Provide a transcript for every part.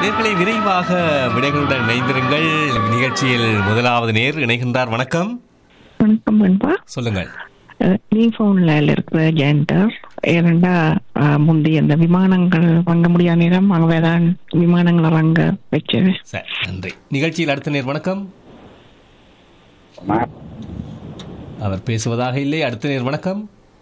நேர்களை விரைவாக விடைகளுடன் இணைந்திருங்கள் நிகழ்ச்சியில் முதலாவது நேர் இணைகின்றார் வணக்கம் வணக்கம் பண்பா சொல்லுங்கள் நீ போன்ல இருக்கிற ஜென்டர் இரண்டா அஹ், முந்தி அந்த விமானங்கள் வாங்க முடியாத நேரம் அவதான் விமானங்களை வாங்க வச்சது சரி நன்றி நிகழ்ச்சியில் அடுத்த நேர் வணக்கம் அவர் பேசுவதாக இல்லை அடுத்த நேர் வணக்கம்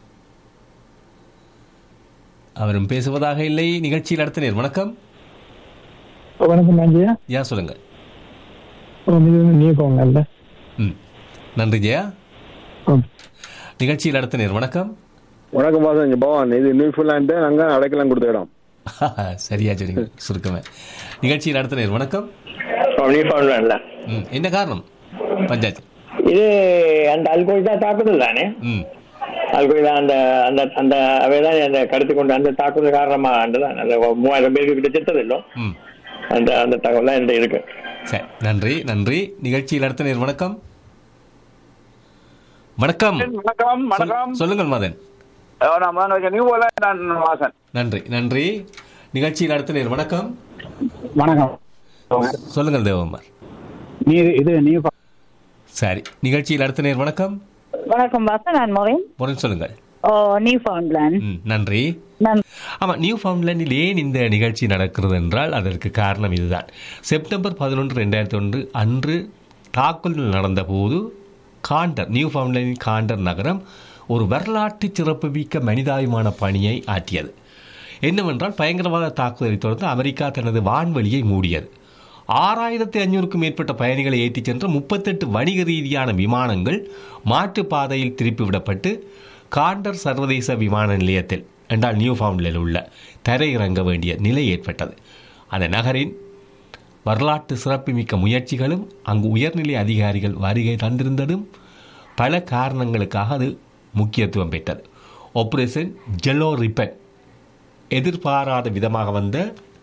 அவரும் பேசுவதாக இல்லை நிகழ்ச்சியில் அடுத்த நேர் வணக்கம் வணக்கம் அஞ்சியா யா சொல்லுங்கள் நீ போங்கல்ல ம் நன்றி ஜெயா ம். நிகழ்ச்சியில் அடுத்த நேர் வணக்கம் வணக்கம் பாசம் இங்க பவான் இது நியூசிலாந்து நாங்க அடைக்கலம் கொடுத்த இடம் சரியா சொன்னீங்க சுருக்கமே நிகழ்ச்சியில் அடுத்த நேர் வணக்கம் நியூஃபவுண்ட்லாண்ட்ல ம் என்ன காரணம் பஞ்சாயத்து இது அந்த அல்கொய்தா தாக்குதல் தானே ம் அல்கொய்தா அந்த அந்த அந்த அவைதான் அந்த கருத்து கொண்டு அந்த தாக்குதல் காரணமா தான் அந்த மூவாயிரம் பேருக்கு கிட்ட செத்தது இல்லை ம் அந்த அந்த தகவல் தான் என்கிட்ட இருக்கு சரி நன்றி நன்றி நிகழ்ச்சியில் அடுத்த நேர் வணக்கம் வணக்கம் வணக்கம் சொல்- வணக்கம் சொல்லுங்கள் மதன் அஹ் நான் முதல்ல வச்ச நியூ போல நான் வாசன் நன்றி நன்றி நிகழ்ச்சியில் அடுத்த நேர் வணக்கம் வணக்கம் சொல்லுங்கள் தேவகுமார் நீ இது நீ சரி நிகழ்ச்சியில் அடுத்த நேர் வணக்கம் வணக்கம் வாசன் நான் மொரேன் முரண் சொல்லுங்கள் ஓ நியூ ஃபவுண்ட்லேண்ட் ம் நன்றி ஆமாம் நியூ ஃபவுண்ட்லேண்டில் ஏன் இந்த நிகழ்ச்சி நடக்கிறது என்றால் அதற்கு காரணம் இதுதான் செப்டம்பர் பதினொன்று ரெண்டாயிரத்தி ஒன்று அன்று தாக்குதல் நடந்தபோது காண்டர் நியூ ஃபவுண்ட்லேண்டின் காண்டர் நகரம் ஒரு வரலாற்று சிறப்புமிக்க மனிதாபிமான பணியை ஆற்றியது என்னவென்றால் பயங்கரவாத தாக்குதலை தொடர்ந்து அமெரிக்கா தனது வான்வெளியை மூடியது ஆறாயிரத்தி ஐநூறுக்கும் மேற்பட்ட பயணிகளை ஏற்றிச் சென்ற முப்பத்தெட்டு வணிக ரீதியான விமானங்கள் மாற்றுப் பாதையில் திருப்பிவிடப்பட்டு காண்டர் சர்வதேச விமான நிலையத்தில் என்றால் நியூ ஃபவுண்ட்லேண்ட் உள்ள தரையிறங்க வேண்டிய நிலை ஏற்பட்டது அந்த நகரின் வரலாற்று சிறப்புமிக்க முயற்சிகளும் அங்கு உயர்நிலை அதிகாரிகள் வருகை தந்திருந்ததும் பல காரணங்களுக்காக அது முக்கியத்துவம் பெற்றது ஆபரேஷன் ஜெலோ ரிப்பன் எதிர்பாராத விதமாக வந்த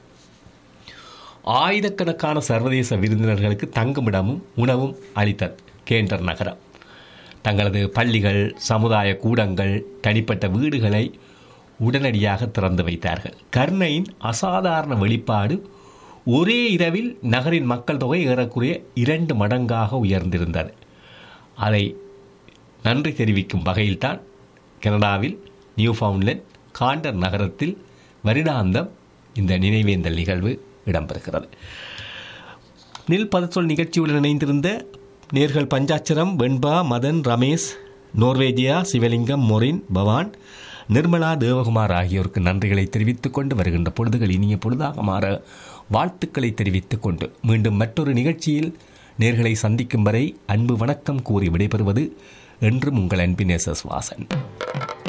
ஆயிரக்கணக்கான சர்வதேச விருந்தினர்களுக்கு தங்குமிடமும் உணவும் அளித்தது கேண்டர் நகரம் தங்களது பள்ளிகள் சமுதாய கூடங்கள் தனிப்பட்ட வீடுகளை உடனடியாக திறந்து வைத்தார்கள் கர்ணையின் அசாதாரண வெளிப்பாடு ஒரே இரவில் நகரின் மக்கள் தொகை ஏறக்குறைய இரண்டு மடங்காக உயர்ந்திருந்தது அதை நன்றி தெரிவிக்கும் வகையில்தான் கனடாவில் நியூஃபவுண்ட்லேண்ட் காண்டர் நகரத்தில் வருடாந்தம் இந்த நினைவேந்தல் நிகழ்வு இடம்பெறுகிறது நில் பதச்சொல் நிகழ்ச்சியுடன் இணைந்திருந்த நேர்கள் பஞ்சாட்சரம் வெண்பா மதன் ரமேஷ் நோர்வேஜியா சிவலிங்கம் மொரின் பவான் நிர்மலா தேவகுமார் ஆகியோருக்கு நன்றிகளை தெரிவித்துக் கொண்டு வருகின்ற பொழுதுகள் இனிய பொழுதாக மாற வாழ்த்துக்களை தெரிவித்துக் கொண்டு மீண்டும் மற்றொரு நிகழ்ச்சியில் நேர்களை சந்திக்கும் வரை அன்பு வணக்கம் கூறி விடைபெறுவது என்றும் உங்கள் அன்பின் எஸ் எஸ் வாசன்